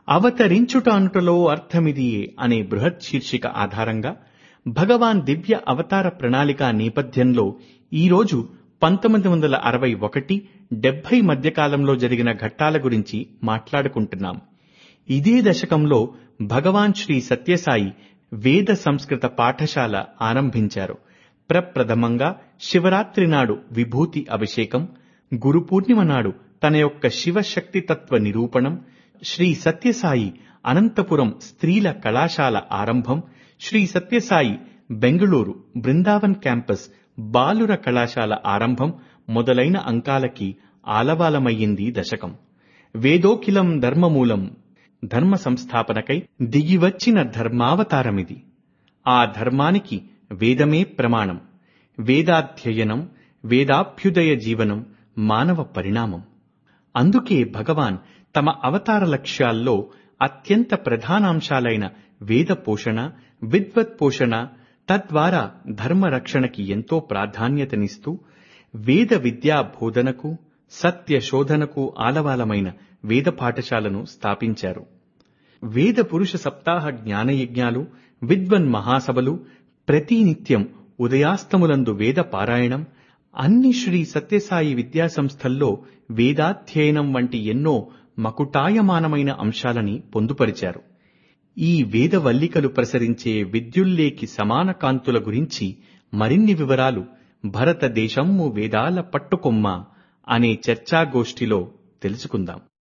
అవతరించుట అనుటలో అర్థమిదియే అనే బృహత్ శీర్షిక ఆధారంగా భగవాన్ దివ్య అవతార ప్రణాళిక నేపథ్యంలో ఈరోజు పంతొమ్మిది వందల అరవై ఒకటి డెబ్బై మధ్యకాలంలో జరిగిన ఘట్టాల గురించి మాట్లాడుకుంటున్నాం ఇదే దశకంలో భగవాన్ శ్రీ సత్యసాయి వేద సంస్కృత పాఠశాల ఆరంభించారు ప్రప్రథమంగా శివరాత్రి నాడు విభూతి అభిషేకం గురు పూర్ణిమ నాడు తన యొక్క శివశక్తి తత్వ నిరూపణం శ్రీ సత్యసాయి అనంతపురం స్త్రీల కళాశాల ఆరంభం శ్రీ సత్యసాయి బెంగళూరు బృందావన్ క్యాంపస్ బాలుర కళాశాల ఆరంభం మొదలైన అంకాలకి ఆలవాలమయ్యింది దశకం వేదోఖిలం ధర్మమూలం ధర్మ సంస్థాపనకై దిగివచ్చిన ధర్మావతారమిది ఆ ధర్మానికి వేదమే ప్రమాణం వేదాధ్యయనం వేదాభ్యుదయ జీవనం మానవ పరిణామం అందుకే భగవాన్ తమ అవతార లక్ష్యాల్లో అత్యంత ప్రధానాంశాలైన వేద పోషణ విద్వత్ పోషణ తద్వారా ధర్మ రక్షణకి ఎంతో ప్రాధాన్యతనిస్తూ వేద విద్యా బోధనకు సత్య శోధనకు ఆలవాలమైన వేద పాఠశాలను స్థాపించారు వేద పురుష సప్తాహ జ్ఞానయజ్ఞాలు విద్వన్ మహాసభలు ప్రతినిత్యం ఉదయాస్తములందు వేద పారాయణం అన్ని శ్రీ సత్యసాయి విద్యా సంస్థల్లో వేదాధ్యయనం వంటి ఎన్నో మకుటాయమానమైన అంశాలని పొందుపరిచారు ఈ వేదవల్లికలు ప్రసరించే విద్యుల్లేకి సమాన కాంతుల గురించి మరిన్ని వివరాలు భరతదేశమ్ము వేదాల పట్టుకొమ్మ అనే చర్చాగోష్ఠిలో తెలుసుకుందాం